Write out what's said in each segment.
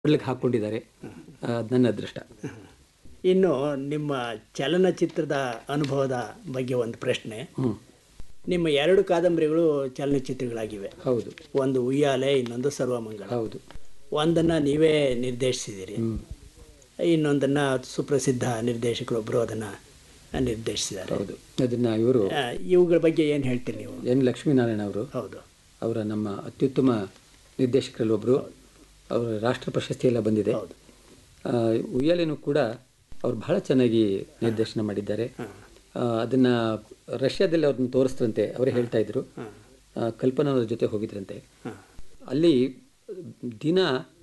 ಕೊಡ್ಲಿಕ್ಕೆ ಹಾಕ್ಕೊಂಡಿದ್ದಾರೆ ಆ, ಅದ್ ನನ್ನ ಅದೃಷ್ಟ ಇನ್ನು ನಿಮ್ಮ ಚಲನಚಿತ್ರದ ಅನುಭವದ ಬಗ್ಗೆ ಒಂದು ಪ್ರಶ್ನೆ ಹ್ಮ್ ನಿಮ್ಮ ಎರಡು ಕಾದಂಬರಿಗಳು ಚಲನಚಿತ್ರಗಳಾಗಿವೆ ಹೌದು ಒಂದು ಉಯ್ಯಾಲೆ ಇನ್ನೊಂದು ಸರ್ವಮಂಗಳ ಹೌದು ಒಂದನ್ನು ನೀವೇ ನಿರ್ದೇಶಿಸಿದ್ದೀರಿ ಇನ್ನೊಂದನ್ನು ಸುಪ್ರಸಿದ್ಧ ನಿರ್ದೇಶಕರೊಬ್ಬರು ಅದನ್ನು ನಿರ್ದೇಶಿಸಿದ್ದಾರೆ ಹೌದು ಅದನ್ನ ಇವರು ಆ, ಇವುಗಳ ಬಗ್ಗೆ ಏನು ಹೇಳ್ತೀರಿ ನೀವು ಎನ್ ಲಕ್ಷ್ಮೀನಾರಾಯಣ ಅವರು ಹೌದು ಅವರ ನಮ್ಮ ಅತ್ಯುತ್ತಮ ನಿರ್ದೇಶಕರಲ್ಲಿ ಒಬ್ಬರು ಅವರ ರಾಷ್ಟ್ರ ಪ್ರಶಸ್ತಿ ಎಲ್ಲ ಬಂದಿದೆ ಹೌದು ಆ, ಉಯ್ಯಾಲೆನೂ ಕೂಡ ಅವ್ರು ಬಹಳ ಚೆನ್ನಾಗಿ ನಿರ್ದೇಶನ ಮಾಡಿದ್ದಾರೆ ಆ, ಅದನ್ನ ರಷ್ಯಾದಲ್ಲಿ ಅವ್ರನ್ನ ತೋರಿಸ್ತಂತೆ ಅವರೇ ಹೇಳ್ತಾ ಇದ್ರು ಆ, ಕಲ್ಪನಾ ಅವ್ರ ಜೊತೆ ಹೋಗಿದ್ರಂತೆ ಅಲ್ಲಿ ದಿನ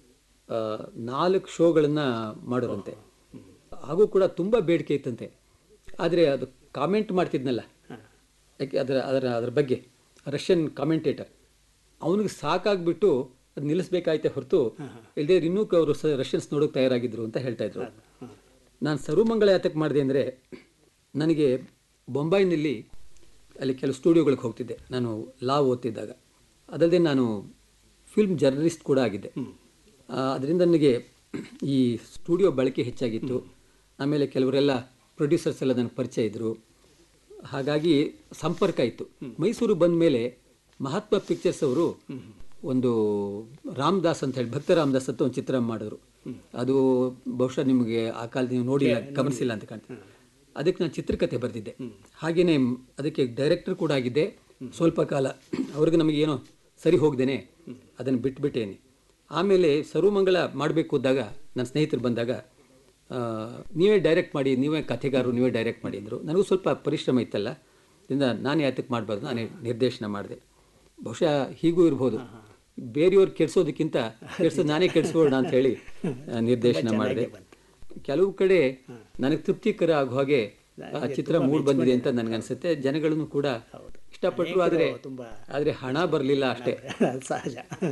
ಆ, ನಾಲ್ಕು ಶೋಗಳನ್ನು ಮಾಡೋರಂತೆ ಹಾಗೂ ಕೂಡ ತುಂಬ ಬೇಡಿಕೆ ಇತ್ತಂತೆ ಆದರೆ ಅದು ಕಾಮೆಂಟ್ ಮಾಡ್ತಿದ್ನಲ್ಲ ಯಾಕೆ ಅದರ ಅದರ ಅದರ ಬಗ್ಗೆ ರಷ್ಯನ್ ಕಾಮೆಂಟೇಟರ್ ಅವನಿಗೆ ಸಾಕಾಗ್ಬಿಟ್ಟು ಅದು ನಿಲ್ಲಿಸ್ಬೇಕಾಯ್ತೆ ಹೊರತು ಇಲ್ಲದೆ ಇನ್ನೂ ಅವರು ಸ ರಷ್ಯನ್ಸ್ ನೋಡೋಕೆ ತಯಾರಾಗಿದ್ರು ಅಂತ ಹೇಳ್ತಾ ಇದ್ರು ನಾನು ಸರ್ವಮಂಗಳ ಯಾತಕ್ಕೆ ಮಾಡಿದೆ ಅಂದರೆ ನನಗೆ ಬೊಂಬೈನಲ್ಲಿ ಅಲ್ಲಿ ಕೆಲವು ಸ್ಟುಡಿಯೋಗಳಿಗೆ ಹೋಗ್ತಿದ್ದೆ ನಾನು ಲಾ ಓದ್ತಿದ್ದಾಗ ಅದಲ್ಲದೆ ನಾನು ಫಿಲ್ಮ್ ಜರ್ನಲಿಸ್ಟ್ ಕೂಡ ಆಗಿದ್ದೆ ಅದರಿಂದ ನನಗೆ ಈ ಸ್ಟುಡಿಯೋ ಬಳಕೆ ಹೆಚ್ಚಾಗಿತ್ತು ಆಮೇಲೆ ಕೆಲವರೆಲ್ಲ ಪ್ರೊಡ್ಯೂಸರ್ಸ್ ಎಲ್ಲ ನನಗೆ ಪರಿಚಯ ಇದ್ದರು ಹಾಗಾಗಿ ಸಂಪರ್ಕ ಇತ್ತು ಮೈಸೂರು ಬಂದ ಮೇಲೆ ಮಹಾತ್ಮ ಪಿಕ್ಚರ್ಸ್ ಅವರು ಒಂದು ರಾಮದಾಸ್ ಅಂತ ಹೇಳಿ ಭಕ್ತ ರಾಮದಾಸ್ ಅಂತ ಒಂದು ಚಿತ್ರ ಮಾಡಿದ್ರು ಅದು ಬಹುಶಃ ನಿಮಗೆ ಆ ಕಾಲದ ನೀವು ನೋಡಿಲ್ಲ ಗಮನಿಸಿಲ್ಲ ಅಂತ ಕಾಣ್ತದೆ ಅದಕ್ಕೆ ನಾನು ಚಿತ್ರಕಥೆ ಬರೆದಿದ್ದೆ ಹಾಗೇನೆ ಅದಕ್ಕೆ ಡೈರೆಕ್ಟರ್ ಕೂಡ ಆಗಿದ್ದೆ ಸ್ವಲ್ಪ ಕಾಲ ಅವ್ರಿಗೆ ನಮಗೇನೋ ಸರಿ ಹೋಗ್ದೇನೆ ಅದನ್ನು ಬಿಟ್ಬಿಟ್ಟೇನೆ ಆಮೇಲೆ ಸರ್ವಮಂಗಳ ಮಾಡಬೇಕು ಅಂದಾಗ ನನ್ನ ಸ್ನೇಹಿತರು ಬಂದಾಗ ಆ, ನೀವೇ ಡೈರೆಕ್ಟ್ ಮಾಡಿ ನೀವೇ ಕಥೆಗಾರರು ನೀವೇ ಡೈರೆಕ್ಟ್ ಮಾಡಿ ಅಂದರು ನನಗೂ ಸ್ವಲ್ಪ ಪರಿಶ್ರಮ ಇತ್ತಲ್ಲ ಇದರಿಂದ ನಾನು ಯಾತಕ್ಕೆ ಮಾಡಬಾರ್ದು ನಾನೇ ನಿರ್ದೇಶನ ಮಾಡಿದೆ ಬಹುಶಃ ಹೀಗೂ ಇರ್ಬೋದು ಬೇರೆಯವ್ರು ಕೆಡ್ಸೋದಕ್ಕಿಂತ ಕೆಡ್ಸೋದು ನಾನೇ ಕೆಡಿಸ್ಬೋಣ ಅಂತ ಹೇಳಿ ಆ, ನಿರ್ದೇಶನ ಮಾಡಿದೆ ಕೆಲವು ಕಡೆ ನನಗೆ ತೃಪ್ತಿಕರ ಆಗೋ ಹಾಗೆ ಆ ಚಿತ್ರ ಮೂಡ್ ಬಂದಿದೆ ಅಂತ ನನಗನ್ಸುತ್ತೆ ಜನಗಳನ್ನು ಕೂಡ ಇಷ್ಟಪಟ್ಟರು ಆದರೆ ಆದರೆ ಹಣ ಬರಲಿಲ್ಲ ಅಷ್ಟೇ ಅದು ಸಹಜ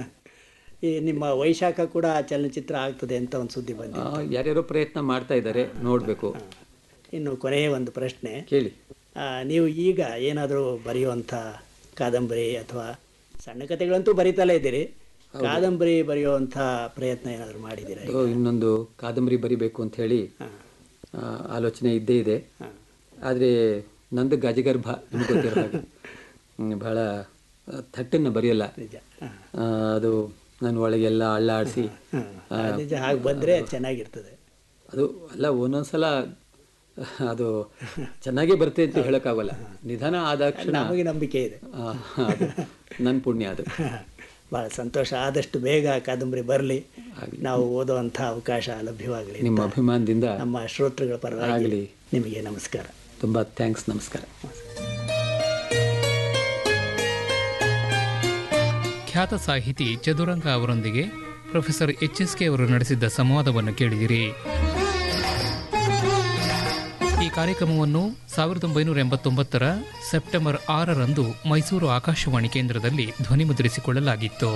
ಈ ನಿಮ್ಮ ವೈಶಾಖ ಕೂಡ ಚಲನಚಿತ್ರ ಆಗ್ತದೆ ಅಂತ ಒಂದು ಸುದ್ದಿ ಬಂದಿದೆ ಆ, ಯಾರ್ಯಾರೋ ಪ್ರಯತ್ನ ಮಾಡ್ತಾ ಇದ್ದಾರೆ ನೋಡಬೇಕು ಇನ್ನು ಕೊನೆಯ ಒಂದು ಪ್ರಶ್ನೆ ಕೇಳಿ ಆ, ನೀವು ಈಗ ಏನಾದರೂ ಬರೆಯುವಂಥ ಕಾದಂಬರಿ ಅಥವಾ ಸಣ್ಣ ಕಥೆಗಳಂತೂ ಬರಿತಲೇ ಇದ್ದೀರಿ ಕಾದಂಬರಿ ಬರೆಯುವಂಥ ಪ್ರಯತ್ನ ಏನಾದರೂ ಮಾಡಿದ್ದೀರಾ ಅದು ಇನ್ನೊಂದು ಕಾದಂಬರಿ ಬರಿಬೇಕು ಅಂತ ಹೇಳಿ ಆ, ಆಲೋಚನೆ ಇದ್ದೇ ಇದೆ ಆದರೆ ನಂದು ಗಜಗರ್ಭ ನಿಮ್ಗೆ ಗೊತ್ತಿರೋ ಹಾಗೆ ಹ್ಮ್, ಬಹಳ ಆ, ಥಟ್ಟನ್ನು ಬರೆಯಲ್ಲ ನಿಜ ಹಾಂ ಆ, ಅದು ನಾನು ಒಳಗೆಲ್ಲ ಅಳ್ಳಾಡಿಸಿ ನಿಜ ಹಾಗೆ ಬಂದರೆ ಚೆನ್ನಾಗಿರ್ತದೆ ಅದು ಅಲ್ಲ ಒಂದೊಂದ್ಸಲ ಅದು ಚೆನ್ನಾಗೇ ಬರುತ್ತೆ ಅಂತ ಹೇಳೋಕ್ಕಾಗಲ್ಲ ನಿಧಾನ ಆದಾಕ್ಷಣ ನಮಗೆ ನಂಬಿಕೆ ಇದೆ ಆ, ಅದು ನನ್ನ ಪುಣ್ಯ ಅದು ಭಾಳ ಸಂತೋಷ ಆದಷ್ಟು ಬೇಗ ಕಾದಂಬರಿ ಬರಲಿ ನಾವು ಓದುವಂಥ ಅವಕಾಶ ಲಭ್ಯವಾಗಲಿ ನಿಮ್ಮ ಅಭಿಮಾನದಿಂದ ನಮ್ಮ ಶ್ರೋತೃಗಳ ಪರವಾಗಿ ಆಗಲಿ ನಿಮಗೆ ನಮಸ್ಕಾರ ತುಂಬ ಥ್ಯಾಂಕ್ಸ್ ನಮಸ್ಕಾರ ಖ್ಯಾತ ಸಾಹಿತಿ ಚದುರಂಗ ಅವರೊಂದಿಗೆ ಪ್ರೊಫೆಸರ್ ಎಚ್ ಎಸ್ ಕೆ ಅವರು ನಡೆಸಿದ್ದ ಸಂವಾದವನ್ನು ಕೇಳಿದಿರಿ ಈ ಕಾರ್ಯಕ್ರಮವನ್ನು ಸಾವಿರದ ಒಂಬೈನೂರ ಎಂಬತ್ತೊಂಬತ್ತರ ಸೆಪ್ಟೆಂಬರ್ ಆರರಂದು ಮೈಸೂರು ಆಕಾಶವಾಣಿ ಕೇಂದ್ರದಲ್ಲಿ ಧ್ವನಿಮುದ್ರಿಸಿಕೊಳ್ಳಲಾಗಿತ್ತು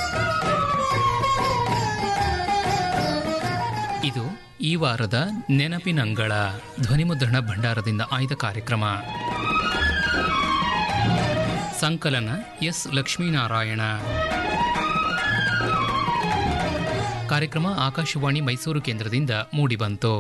ಇದು ಈ ವಾರದ ನೆನಪಿನಂಗಳ ಧ್ವನಿಮುದ್ರಣ ಭಂಡಾರದಿಂದ ಆಯ್ದ ಕಾರ್ಯಕ್ರಮ ಸಂಕಲನ ಎಸ್ ಲಕ್ಷ್ಮೀನಾರಾಯಣ ಕಾರ್ಯಕ್ರಮ ಆಕಾಶವಾಣಿ ಮೈಸೂರು ಕೇಂದ್ರದಿಂದ ಮೂಡಿಬಂತು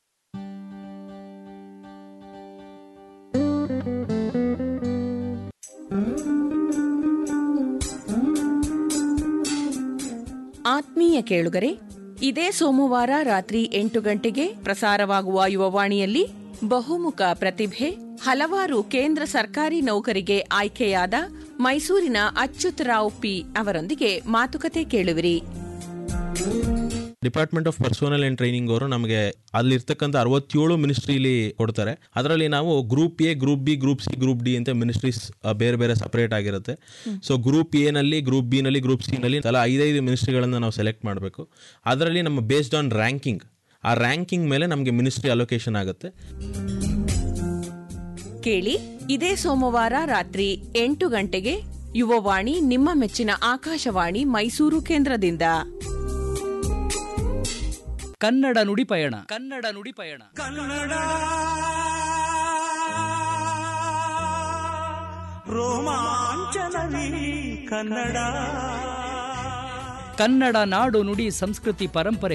ಆತ್ಮೀಯ ಕೇಳುಗರೆ ಇದೇ ಸೋಮವಾರ ರಾತ್ರಿ ಎಂಟು ಗಂಟೆಗೆ ಪ್ರಸಾರವಾಗುವ ಯುವವಾಣಿಯಲ್ಲಿ ಬಹುಮುಖ ಪ್ರತಿಭೆ ಹಲವಾರು ಕೇಂದ್ರ ಸರ್ಕಾರಿ ನೌಕರಿಗೆ ಆಯ್ಕೆಯಾದ ಮೈಸೂರಿನ ಅಚ್ಯುತರಾವ್ ಪಿ ಅವರೊಂದಿಗೆ ಮಾತುಕತೆ ಕೇಳುವಿರಿ department of personnel and training ಅವರು ನಮಗೆ ಅಲ್ಲಿರ್ತಕ್ಕಂಥ ಅರವತ್ತೇಳು ಮಿನಿಸ್ಟ್ರಿಲಿ ಕೊಡ್ತಾರೆ ಅದರಲ್ಲಿ ನಾವು group A group B group C group D ಅಂತ ಮಿನಿಸ್ಟ್ರೀಸ್ ಬೇರೆ ಬೇರೆ ಸಪರೇಟ್ ಆಗಿರುತ್ತೆ ಸೊ ಗ್ರೂಪ್ ಎ ನಲ್ಲಿ ಗ್ರೂಪ್ ಬಿ ನಲ್ಲಿ ಗ್ರೂಪ್ ಸಿ ನಲ್ಲಿ ತಲಾ ಐದೈದು ಮಿನಿಸ್ಟ್ರಿಗಳನ್ನು ನಾವು ಸೆಲೆಕ್ಟ್ ಮಾಡಬೇಕು ಅದರಲ್ಲಿ ನಮ್ಮ ಬೇಸ್ಡ್ ಆನ್ ರ್ಯಾಂಕಿಂಗ್ ಆ ರ್ಯಾಂಕಿಂಗ್ ಮೇಲೆ ನಮಗೆ ಮಿನಿಸ್ಟ್ರಿ ಅಲೋಕೇಶನ್ ಆಗುತ್ತೆ ಕೇಳಿ ಇದೇ ಸೋಮವಾರ ರಾತ್ರಿ ಎಂಟು ಗಂಟೆಗೆ ಯುವವಾಣಿ ನಿಮ್ಮ ಮೆಚ್ಚಿನ ಆಕಾಶವಾಣಿ ಮೈಸೂರು ಕೇಂದ್ರದಿಂದ ಕನ್ನಡ ನುಡಿ ಪಯಣ ಕನ್ನಡ ನುಡಿ ಪಯಣ ಕನ್ನಡ ರೋಮಾಂಚನವೀ ಕನ್ನಡ ಕನ್ನಡ ನಾಡು ನುಡಿ ಸಂಸ್ಕೃತಿ ಪರಂಪರೆ